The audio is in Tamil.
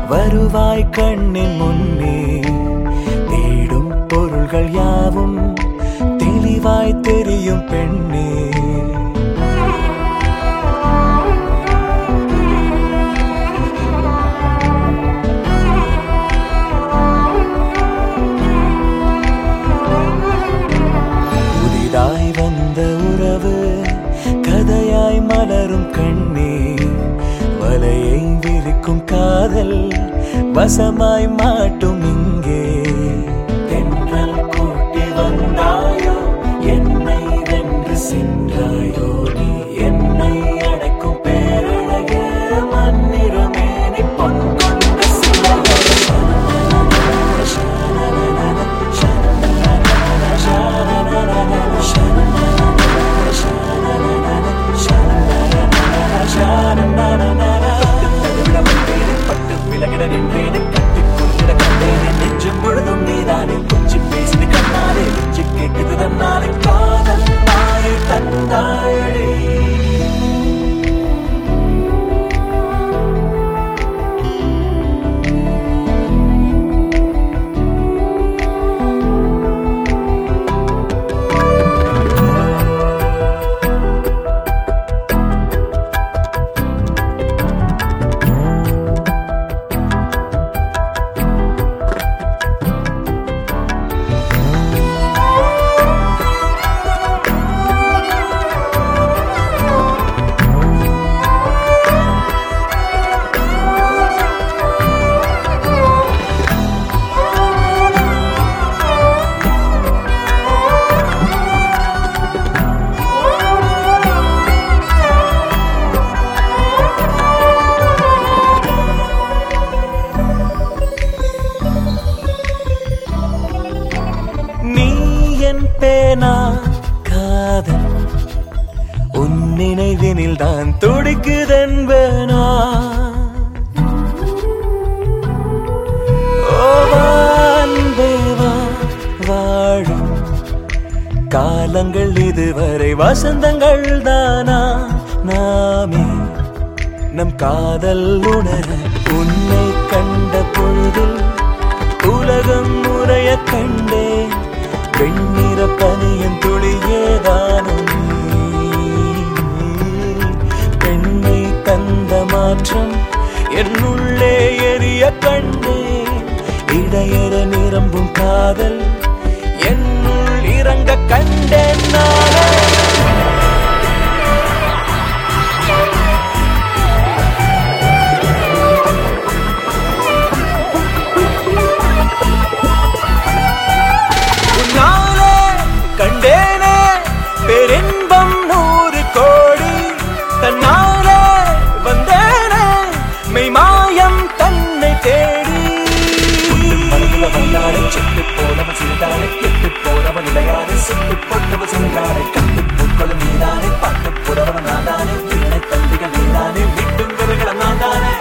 வருவாய் கண்ணின் முன்னே தேடும் பொருள்கள் யாவும் தெளிவாய் தெரியும் பெண்ணே புதிதாய் வந்த உறவு கதையாய் மலரும் கண்ணே வலையை விரிக்கும் காதல் வசமாய் மாட்டும் இங்கே தென்றல் கூட்டி வந்தாயோ என்னை வென்று சென்றாயோ நீ என்னை அடைக்கும் பேரழக மன்னிறமே நீ பொன் கொண்ட சிலையே. பட்டு விலகிட நின்றேனே கட்டி கொள்கிட கண்டேனே நெஞ்சம் முழுதும் நீதானே கொஞ்சி பேசி கண்ணாலே நெஞ்சு கேட்குது தன்னாலே காதல் தாயை தந்தாயழே நீ என் பேனா காதல் உன் நினைவினில் தான் துடிக்குதென்பனா ஓ வான்பேவா வாழும் காலங்கள் இதுவரை வசந்தங்கள் தானா நாமே நம் காதல் உணர உன்னை கண்ட பொழுதில் உலகம் முறைய கண்டேன் வெண்ணிற பனியின் துளியேதானும் பெண்ணை தந்த மாற்றம் என்னுள்ளே எரிய கண்டேன் இடையற நிரம்பும் காதல் என்னுள் இறங்க கண்டேன் நான்